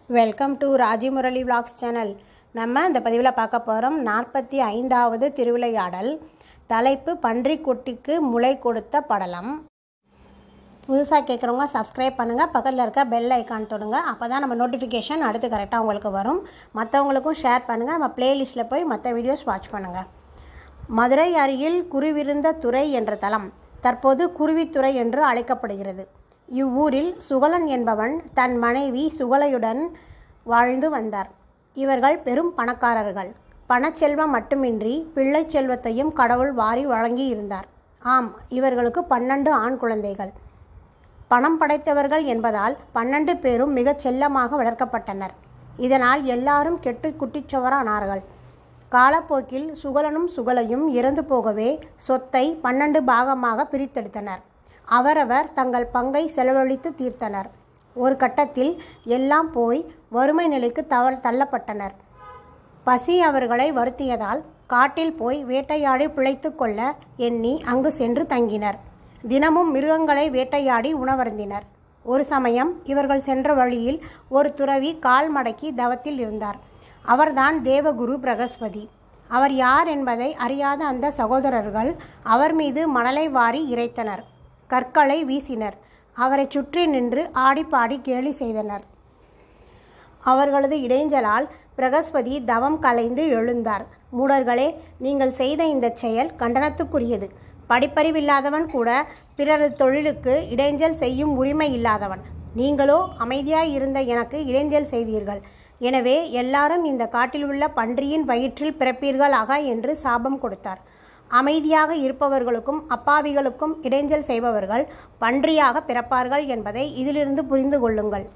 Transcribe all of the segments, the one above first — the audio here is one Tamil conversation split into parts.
welcome to Raji Murali vlogs channel நம்ம இந்த பதிவில் பார்க்க போகிறோம் நாற்பத்தி ஐந்தாவது திருவிளையாடல் தலைப்பு பன்றிக்குட்டிக்கு முளை கொடுத்த படலம் புதுசாக கேட்குறவங்க சப்ஸ்கிரைப் பண்ணுங்கள் பக்கத்தில் இருக்க பெல் ஐக்கான் தொடுங்க அப்போ தான் நம்ம நோட்டிஃபிகேஷன் அடுத்து கரெக்டாக உங்களுக்கு வரும் மற்றவங்களுக்கும் ஷேர் பண்ணுங்கள் நம்ம பிளேலிஸ்ட்டில் போய் மற்ற வீடியோஸ் வாட்ச் பண்ணுங்கள் மதுரை அருகில் குருவிருந்த துறை என்ற தலம் தற்போது குருவித்துறை என்று அழைக்கப்படுகிறது இவ்வூரில் சுகலன் என்பவன் தன் மனைவி சுகலையுடன் வாழ்ந்து வந்தார் இவர்கள் பெரும் பணக்காரர்கள் பணச்செல்வம் மட்டுமின்றி பிள்ளைச் செல்வத்தையும் கடவுள் வாரி வழங்கி இருந்தார் ஆம் இவர்களுக்கு பன்னெண்டு ஆண் குழந்தைகள் பணம் படைத்தவர்கள் என்பதால் பன்னெண்டு பேரும் மிகச் செல்லமாக வளர்க்கப்பட்டனர் இதனால் எல்லாரும் கெட்டு குட்டிச்சுவரானார்கள் காலப்போக்கில் சுகலனும் சுகலையும் இறந்து போகவே சொத்தை பன்னெண்டு பாகமாக பிரித்தெடுத்தனர் அவரவர் தங்கள் பங்கை செலவழித்து தீர்த்தனர் ஒரு கட்டத்தில் எல்லாம் போய் வறுமை நிலைக்கு தவ தள்ளப்பட்டனர் பசி அவர்களை வருத்தியதால் காட்டில் போய் வேட்டையாடி பிழைத்து கொள்ள எண்ணி அங்கு சென்று தங்கினர் தினமும் மிருகங்களை வேட்டையாடி உணவருந்தினர் ஒரு சமயம் இவர்கள் சென்ற வழியில் ஒரு துறவி கால் மடக்கி தவத்தில் இருந்தார் அவர்தான் தேவகுரு பிரகஸ்பதி அவர் யார் என்பதை அறியாத அந்த சகோதரர்கள் அவர் மீது மணலை வாரி இறைத்தனர் கற்களை வீசினர் அவரை சுற்றி நின்று ஆடிப்பாடி கேலி செய்தனர் அவர்களது இடைஞ்சலால் பிரகஸ்பதி தவம் கலைந்து எழுந்தார் மூடர்களே நீங்கள் செய்த இந்த செயல் கண்டனத்துக்குரியது படிப்பறிவில்லாதவன் கூட பிறரது தொழிலுக்கு இடைஞ்சல் செய்யும் உரிமை இல்லாதவன் நீங்களோ அமைதியாய் இருந்த எனக்கு இடைஞ்சல் செய்தீர்கள் எனவே எல்லாரும் இந்த காட்டில் உள்ள பன்றியின் வயிற்றில் பிறப்பீர்களாக என்று சாபம் கொடுத்தார் அமைதியாக இருப்பவர்களுக்கும் அப்பாவிகளுக்கும் இடைஞ்சல் செய்பவர்கள் பன்றியாக பிறப்பார்கள் என்பதை இதிலிருந்து புரிந்து கொள்ளுங்கள்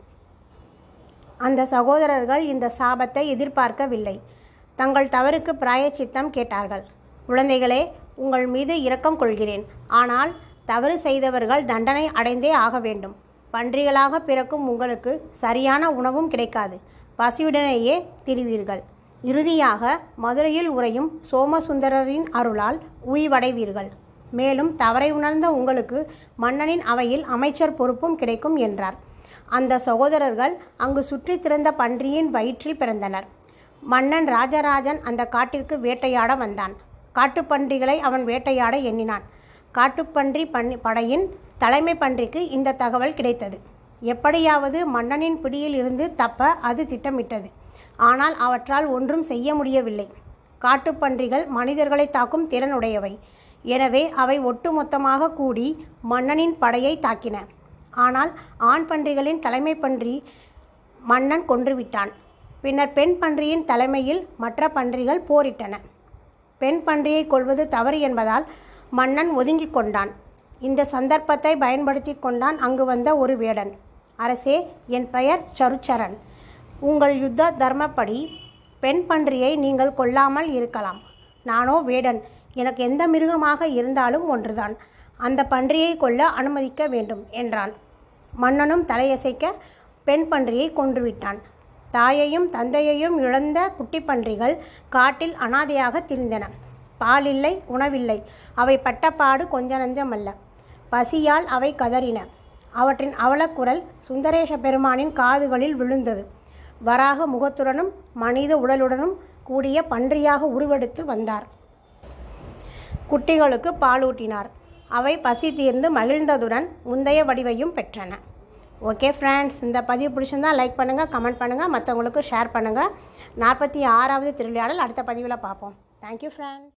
அந்த சகோதரர்கள் இந்த சாபத்தை எதிர்பார்க்கவில்லை தங்கள் தவறுக்கு பிராயச்சித்தம் கேட்டார்கள் குழந்தைகளே உங்கள் மீது இரக்கம் கொள்கிறேன் ஆனால் தவறு செய்தவர்கள் தண்டனை அடைந்தே ஆக வேண்டும் பன்றிகளாக பிறக்கும் உங்களுக்கு சரியான உணவும் கிடைக்காது பசியுடனேயே திரிவீர்கள் இறுதியாக மதுரையில் உறையும் சோமசுந்தரரின் அருளால் உய்வடைவீர்கள் மேலும் தவறை உணர்ந்த உங்களுக்கு மன்னனின் அவையில் அமைச்சர் பொறுப்பும் கிடைக்கும் என்றார் அந்த சகோதரர்கள் அங்கு சுற்றி திறந்த பன்றியின் வயிற்றில் பிறந்தனர் மன்னன் ராஜராஜன் அந்த காட்டிற்கு வேட்டையாட வந்தான் காட்டுப்பன்றிகளை அவன் வேட்டையாட எண்ணினான் காட்டுப்பன்றி பன்னி படையின் தலைமை பன்றிக்கு இந்த தகவல் கிடைத்தது எப்படியாவது மன்னனின் பிடியில் இருந்து தப்ப அது திட்டமிட்டது ஆனால் அவற்றால் ஒன்றும் செய்ய முடியவில்லை காட்டுப்பன்றிகள் மனிதர்களை தாக்கும் திறனுடையவை எனவே அவை ஒட்டுமொத்தமாக கூடி மன்னனின் படையை தாக்கின ஆனால் ஆண் பன்றிகளின் தலைமை பன்றி மன்னன் கொன்றுவிட்டான் பின்னர் பெண் பன்றியின் தலைமையில் மற்ற பன்றிகள் போரிட்டன பெண் பன்றியை கொள்வது தவறு என்பதால் மன்னன் ஒதுங்கிக் கொண்டான் இந்த சந்தர்ப்பத்தை பயன்படுத்தி கொண்டான் அங்கு வந்த ஒரு வேடன் அரசே என் பெயர் சருச்சரன் உங்கள் யுத்த தர்மப்படி பெண் பன்றியை நீங்கள் கொல்லாமல் இருக்கலாம் நானோ வேடன் எனக்கு எந்த மிருகமாக இருந்தாலும் ஒன்றுதான் அந்த பன்றியை கொல்ல அனுமதிக்க வேண்டும் என்றான் மன்னனும் தலையசைக்க பெண் பன்றியை கொன்றுவிட்டான் தாயையும் தந்தையையும் இழந்த குட்டி பன்றிகள் காட்டில் அனாதையாக திரிந்தன பாலில்லை உணவில்லை அவை பட்டப்பாடு கொஞ்ச நஞ்சமல்ல பசியால் அவை கதறின அவற்றின் அவலக்குரல் சுந்தரேச பெருமானின் காதுகளில் விழுந்தது வராக முகத்துடனும் மனித உடலுடனும் கூடிய பன்றியாக உருவெடுத்து வந்தார் குட்டிகளுக்கு பாலூட்டினார் அவை பசி தீர்ந்து மகிழ்ந்ததுடன் முந்தைய வடிவையும் பெற்றன ஓகே ஃப்ரெண்ட்ஸ் இந்த பதிவு பிடிச்சிருந்தா லைக் பண்ணுங்கள் கமெண்ட் பண்ணுங்கள் மற்றவங்களுக்கு ஷேர் பண்ணுங்கள் நாற்பத்தி ஆறாவது திருவிளையாடல் அடுத்த பதிவில் பார்ப்போம் தேங்க்யூ ஃப்ரெண்ட்ஸ்